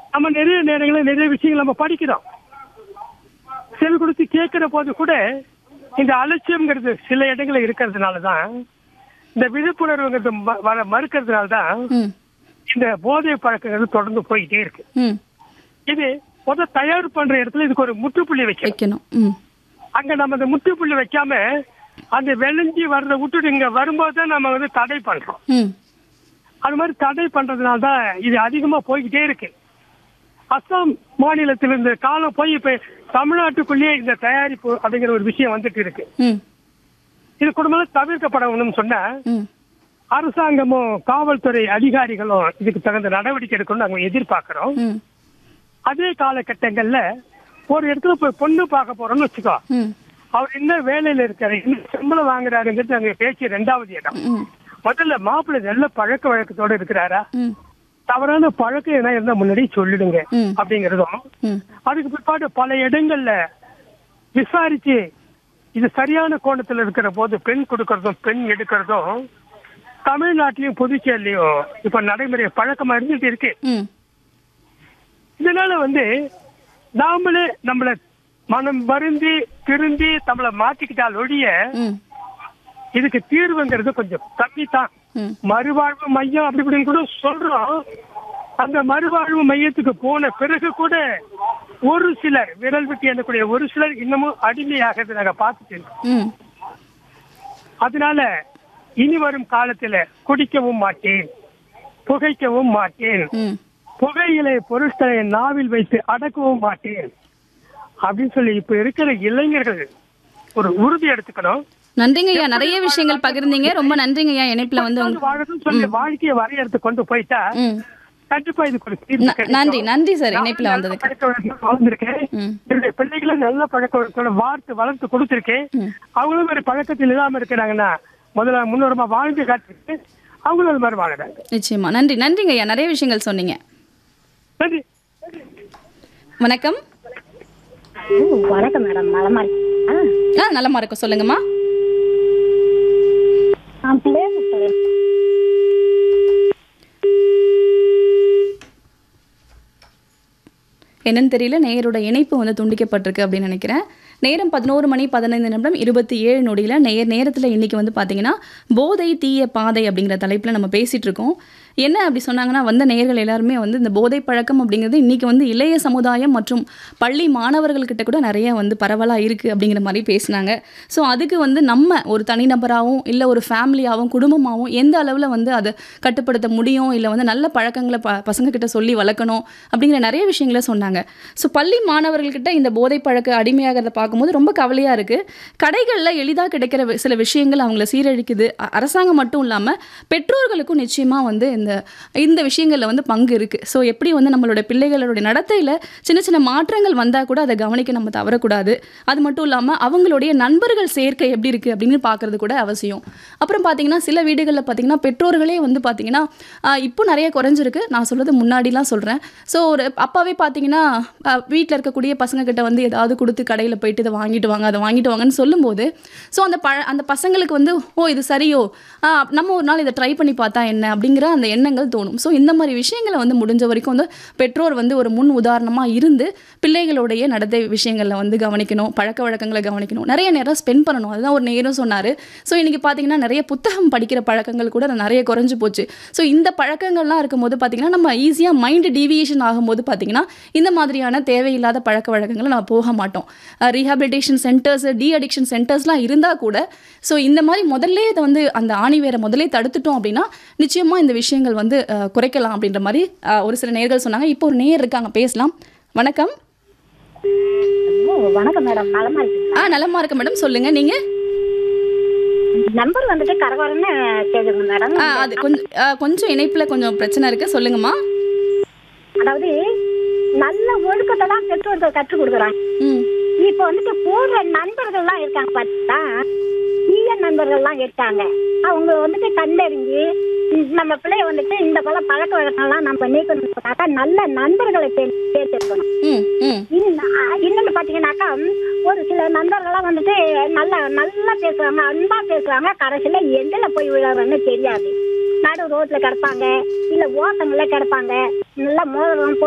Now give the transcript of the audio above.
நம்ம நிறைய நேரங்களில் நிறைய விஷயங்கள் நம்ம படிக்கிறோம் செவி கொடுத்து கேட்கிற போது கூட இந்த அலட்சியம்ங்கிறது சில இடங்களில் இருக்கிறதுனால தான் இந்த விழிப்புணர்வுங்கிறது ம- வர மறுக்கிறதுனால தான் ம் இந்த போதை பழக்கங்கள் தொடர்ந்து போயிட்டே இருக்கு ம் இது முத தயார் பண்ற இடத்துல இதுக்கு ஒரு முற்றுப்புள்ளி வைக்கணும் வைக்கணும் ம் அங்க நம்ம அந்த முற்றுப்புள்ளி வைக்காம அந்த விளைஞ்சி வர்றதை விட்டுட்டு இங்க வரும்போது தான் நம்ம வந்து தடை பண்றோம் ம் அது மாதிரி தடை பண்றதுனால தான் இது அதிகமா போய்கிட்டே இருக்கு அஸ்ஸாம் மாநிலத்தில் இந்த காலம் போய் இப்ப தமிழ்நாட்டுக்குள்ளேயே இந்த தயாரிப்பு அப்படிங்கிற ஒரு விஷயம் வந்துட்டு இருக்கு ம் இது குடும்பம் தவிர்க்கப்படணும்னு சொன்னா ம் அரசாங்கமும் காவல்துறை அதிகாரிகளும் இதுக்கு தகுந்த நடவடிக்கை எடுக்கணும்னு நாங்க எதிர்பார்க்கிறோம் ம் அதே காலகட்டங்கள்ல ஒரு இடத்துல போய் பொண்ணு பார்க்க போறோம்னு வச்சுக்கோ ம் அவர் என்ன வேலையில இருக்காரு என்ன சம்பளம் வாங்குறாருங்கிறது அங்க பேச்சு ரெண்டாவது இடம் ம் முதல்ல மாப்பிள்ளை நல்ல பழக்க வழக்கத்தோட இருக்கிறாரா ம் தவறான பழக்கம் என்ன இருந்தா முன்னாடி சொல்லிடுங்க ம். அப்படிங்கறதும் ம் அதுக்கு பிற்பாடு பல இடங்கள்ல விசாரிச்சு இது சரியான கோணத்துல இருக்கிற போது பெண் கொடுக்கறதும் பெண் எடுக்கிறதும் தமிழ்நாட்டிலையும் புதுச்சேரிலையும் இப்ப நடைமுறை பழக்கமா இருந்துட்டு இருக்கு ம் இதனால வந்து நாமளே நம்மள மனம் வருந்தி திருந்தி நம்மள மாத்திக்கிட்டால் ஒழிய ம் இதுக்கு தீர்வுங்கிறது கொஞ்சம் கம்மி தான் ம் மறுவாழ்வு மையம் அப்படி இப்படின்னு கூட சொல்றோம் அந்த மறுவாழ்வு மையத்துக்கு போன பிறகு கூட ஒரு சிலர் விரல் விட்டு எண்ணக்கூடிய ஒரு சிலர் இன்னமும் அடிமையாகிறது நாங்க பார்த்துட்டு இருக்கோம். ம் அதனால இனி வரும் காலத்துல குடிக்கவும் மாட்டேன் புகைக்கவும் மாட்டேன் ம் புகையிலை பொருட்களை நாவில் வைத்து அடக்கவும் மாட்டேன் அப்படின்னு சொல்லி இப்ப இருக்கிற இளைஞர்கள் ஒரு உறுதி எடுத்துக்கணும் நன்றிங்க ஐயா நிறைய விஷயங்கள் பகிர்ந்தீங்க ரொம்ப நன்றிங்க ஐயா இணைப்புல வந்து உங்க வாழணும்னு சொல்லி வாழ்க்கையை வரையறுத்து கொண்டு போயிட்டா ம் கண்டிப்பா இதுக்கு ஒரு தீர்வு ந- கிடைக்கும். நன்றி நன்றி சார் நான் இணைப்புல நல்ல வந்ததுக்கு பழக்க வழக்கத்துல வளர்ந்திருக்கேன் ம். என்னுடைய பிள்ளைகளை நல்ல பழக்க வழக்கத்தோட வார்த்து வளர்த்து கொடுத்திருக்கேன் ம். அவங்களும் ஒரு பழக்கத்தில் இல்லாம இருக்கிறாங்கன்னா முதல்ல முன்னோரமா வாழ்ந்து காட்டிட்டு அவங்களும் அது மாதிரி வாழறாங்க நிச்சயமா நன்றி நன்றிங்க ஐயா நிறைய விஷயங்கள் சொன்னீங்க நன்றி வணக்கம் ம், வணக்கம் மேடம் நலமா இருக்கீங்களா? ஆ நலமா இருக்கும் சொல்லுங்கம்மா நான் பிள்ளையார் சொல்றேன் என்னன்னு தெரியல நேயரோட இணைப்பு வந்து துண்டிக்கப்பட்டிருக்கு அப்படின்னு நினைக்கிறேன் நேரம் பதினோரு மணி பதினைந்து நிமிடம் இருபத்தி ஏழு நொடியில் நேர் நேரத்தில் இன்னைக்கு வந்து பார்த்தீங்கன்னா போதை தீய பாதை அப்படிங்கிற தலைப்பில் நம்ம பேசிட்டு இருக்கோம் என்ன அப்படி சொன்னாங்கன்னா வந்த நேயர்கள் எல்லாருமே வந்து இந்த போதை பழக்கம் அப்படிங்கிறது இன்னைக்கு வந்து இளைய சமுதாயம் மற்றும் பள்ளி மாணவர்கள்கிட்ட கூட நிறைய வந்து பரவலாக இருக்குது அப்படிங்கிற மாதிரி பேசினாங்க ஸோ அதுக்கு வந்து நம்ம ஒரு தனிநபராகவும் இல்லை ஒரு ஃபேமிலியாகவும் குடும்பமாகவும் எந்த அளவில் வந்து அதை கட்டுப்படுத்த முடியும் இல்லை வந்து நல்ல பழக்கங்களை ப பசங்க கிட்ட சொல்லி வளர்க்கணும் அப்படிங்கிற நிறைய விஷயங்களை சொன்னாங்க ஸோ பள்ளி மாணவர்கள்கிட்ட இந்த போதை பழக்க அடிமையாகிறத பார்க்கும்போது ரொம்ப கவலையாக இருக்குது கடைகளில் எளிதாக கிடைக்கிற வி- சில விஷயங்கள் அவங்கள சீரழிக்குது அ- அரசாங்கம் மட்டும் இல்லாமல் பெற்றோர்களுக்கும் நிச்சயமாக வந்து இந்த இந்த விஷயங்களில் வந்து பங்கு இருக்குது ஸோ எப்படி வந்து நம்மளோட பிள்ளைகளோட நடத்தையில் சின்ன சின்ன மாற்றங்கள் வந்தால் கூட அதை கவனிக்க நம்ம தவறக்கூடாது அது மட்டும் இல்லாமல் அவங்களுடைய நண்பர்கள் சேர்க்கை எப்படி இருக்குது அப்படின்னு பார்க்கறது கூட அவசியம் அப்புறம் பார்த்தீங்கன்னா சில வீடுகளில் பார்த்தீங்கன்னா பெற்றோர்களே வந்து பார்த்தீங்கன்னா ஆஹ், இப்போ நிறைய குறைஞ்சிருக்கு நான் சொல்றது முன்னாடிலாம் சொல்கிறேன் ஸோ ஒரு அப்பாவே பார்த்தீங்கன்னா வீட்டில் இருக்கக்கூடிய பசங்க கிட்ட வந்து ஏதாவது கொடுத்து கடையில் போயிட்டு இதை வாங்கிட்டு வாங்க அதை வாங்கிட்டு வாங்கன்னு சொல்லும்போது ஸோ அந்த ப அந்த பசங்களுக்கு வந்து ஓ இது சரியோ ஆஹ், நம்ம ஒரு நாள் இதை ட்ரை பண்ணி பார்த்தா என்ன அப்படிங்கிற அந்த எண்ணங்கள் தோணும் ஸோ இந்த மாதிரி விஷயங்களை வந்து முடிஞ்ச வரைக்கும் வந்து பெற்றோர் வந்து ஒரு முன் உதாரணமாக இருந்து பிள்ளைகளுடைய நடத்தை விஷயங்களில் வந்து கவனிக்கணும் பழக்க வழக்கங்களை கவனிக்கணும் நிறைய நேரம் ஸ்பெண்ட் பண்ணணும் அதுதான் ஒரு நேரம் சொன்னார் ஸோ இன்றைக்கி பார்த்தீங்கன்னா நிறைய புத்தகம் படிக்கிற பழக்கங்கள் கூட நிறைய குறைஞ்சு போச்சு ஸோ இந்த பழக்கங்கள்லாம் இருக்கும்போது பார்த்தீங்கன்னா நம்ம ஈஸியாக மைண்ட் டீவியேஷன் ஆகும்போது பார்த்தீங்கன்னா இந்த மாதிரியான தேவையில்லாத பழக்க வழக்கங்களை நம்ம போக மாட்டோம் ரீஹாபிலிட்டேஷன் சென்டர்ஸ் டி அடிக்ஷன் சென்டர்ஸ்லாம் இருந்தால் கூட ஸோ இந்த மாதிரி முதல்ல இதை வந்து அந்த ஆணி வேரை முதல்ல தடுத்துட்டோம் அப்படின்னா நிச்சயமாக இந்த விஷயங்கள் வந்து அஹ், குறைக்கலாம் அப்படின்ற மாதிரி அஹ், ஒரு சில நேர்கள் சொன்னாங்க இப்போ ஒரு நேர் இருக்காங்க பேசலாம் வணக்கம் ஓ, வணக்கம் மேடம் நலமா இருக்கீங்களா ஆ நலமா இருக்கு மேடம் சொல்லுங்க நீங்க நம்பர் வந்துட்டு கரகரன்னு கேக்குது மேடம் ஆ அது கொஞ்சம் ஆ, கொஞ்சம் இணைப்புல கொஞ்சம் பிரச்சனை இருக்கு சொல்லுங்கம்மா அதாவது நல்ல ஒழுக்கத்தை தான் பெற்றோர்கள் கற்றுக் கொடுக்குறாங்க ம் இப்ப வந்துட்டு போடுற நண்பர்கள்லாம் இருக்காங்க பார்த்தா தீய நண்பர்கள்லாம் இருக்காங்க அவங்க வந்துட்டு கண்டறிஞ்சு ம், நம்ம பிள்ளைய வந்துட்டு இந்த போல பழக்க வழக்கம்லாம் நம்ம நீக்கணும்னாக்கா நல்ல நண்பர்களை தே- தேர்ந்தெடுக்கணும் ம் ம் இன்னும் அ- இன்னொன்னு பாத்தீங்கன்னாக்கா ஒரு சில நண்பர்கள்லாம் வந்துட்டு நல்லா நல்லா பேசுவாங்க அன்பா பேசுவாங்க கடைசியில எதுல போய் விழுறன்னு தெரியாது நடு ரோட்ல கிடப்பாங்க இல்ல ஓட்டங்கள்ல கிடப்பாங்க நல்லா மோதிரம்